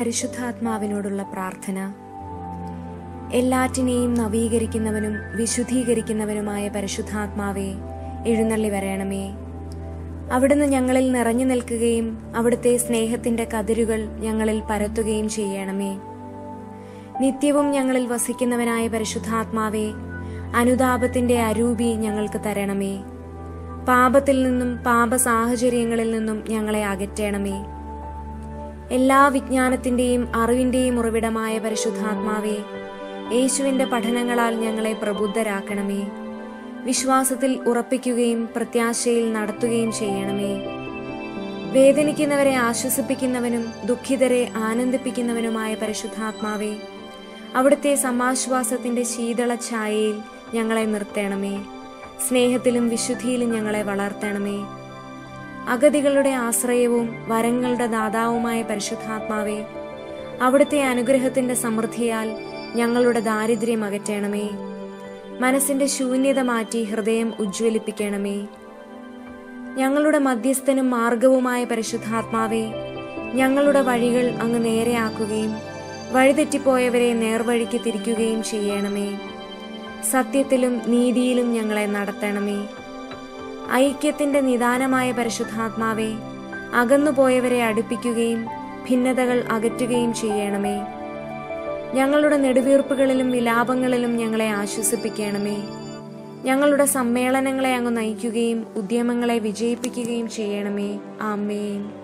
പരിശുദ്ധാത്മാവിനോടുള്ള പ്രാർത്ഥന എല്ലാറ്റിനെയും നവീകരിക്കുന്നവനും വിശുദ്ധീകരിക്കുന്നവനുമായ പരിശുദ്ധാത്മാവെ എഴുന്നള്ളി വരണമേ അവിടുന്ന് ഞങ്ങളിൽ നിറഞ്ഞു നിൽക്കുകയും അവിടുത്തെ സ്നേഹത്തിന്റെ കതിരുകൾ ഞങ്ങളിൽ പരത്തുകയും ചെയ്യണമേ നിത്യവും ഞങ്ങളിൽ വസിക്കുന്നവനായ പരിശുദ്ധാത്മാവെ അനുതാപത്തിന്റെ അരൂപി ഞങ്ങൾക്ക് തരണമേ പാപത്തിൽ നിന്നും പാപ സാഹചര്യങ്ങളിൽ നിന്നും ഞങ്ങളെ അകറ്റണമേ എല്ലാ വിജ്ഞാനത്തിന്റെയും അറിവിന്റെയും ഉറവിടമായ പരിശുദ്ധാത്മാവെ യേശുവിന്റെ പഠനങ്ങളാൽ ഞങ്ങളെ പ്രബുദ്ധരാക്കണമേ വിശ്വാസത്തിൽ ഉറപ്പിക്കുകയും പ്രത്യാശയിൽ നടത്തുകയും ചെയ്യണമേ വേദനിക്കുന്നവരെ ആശ്വസിപ്പിക്കുന്നവനും ദുഃഖിതരെ ആനന്ദിപ്പിക്കുന്നവനുമായ പരിശുദ്ധാത്മാവെ അവിടുത്തെ സമാശ്വാസത്തിന്റെ ശീതള ഛായയിൽ ഞങ്ങളെ നിർത്തണമേ സ്നേഹത്തിലും വിശുദ്ധിയിലും ഞങ്ങളെ വളർത്തണമേ അഗതികളുടെ ആശ്രയവും വരങ്ങളുടെ ദാതാവുമായ പരിശുദ്ധാത്മാവെ അവിടുത്തെ അനുഗ്രഹത്തിന്റെ സമൃദ്ധിയാൽ ഞങ്ങളുടെ ദാരിദ്ര്യം അകറ്റണമേ മനസ്സിന്റെ ശൂന്യത മാറ്റി ഹൃദയം ഉജ്ജ്വലിപ്പിക്കണമേ ഞങ്ങളുടെ മധ്യസ്ഥനും മാർഗവുമായ പരിശുദ്ധാത്മാവെ ഞങ്ങളുടെ വഴികൾ അങ്ങ് നേരെയാക്കുകയും വഴിതെറ്റിപ്പോയവരെ നേർവഴിക്ക് തിരിക്കുകയും ചെയ്യണമേ സത്യത്തിലും നീതിയിലും ഞങ്ങളെ നടത്തണമേ ഐക്യത്തിന്റെ നിദാനമായ പരിശുദ്ധാത്മാവെ അകന്നുപോയവരെ അടുപ്പിക്കുകയും ഭിന്നതകൾ അകറ്റുകയും ചെയ്യണമേ ഞങ്ങളുടെ നെടുവീർപ്പുകളിലും വിലാപങ്ങളിലും ഞങ്ങളെ ആശ്വസിപ്പിക്കണമേ ഞങ്ങളുടെ സമ്മേളനങ്ങളെ അങ്ങ് നയിക്കുകയും ഉദ്യമങ്ങളെ വിജയിപ്പിക്കുകയും ചെയ്യണമേ ആമേൻ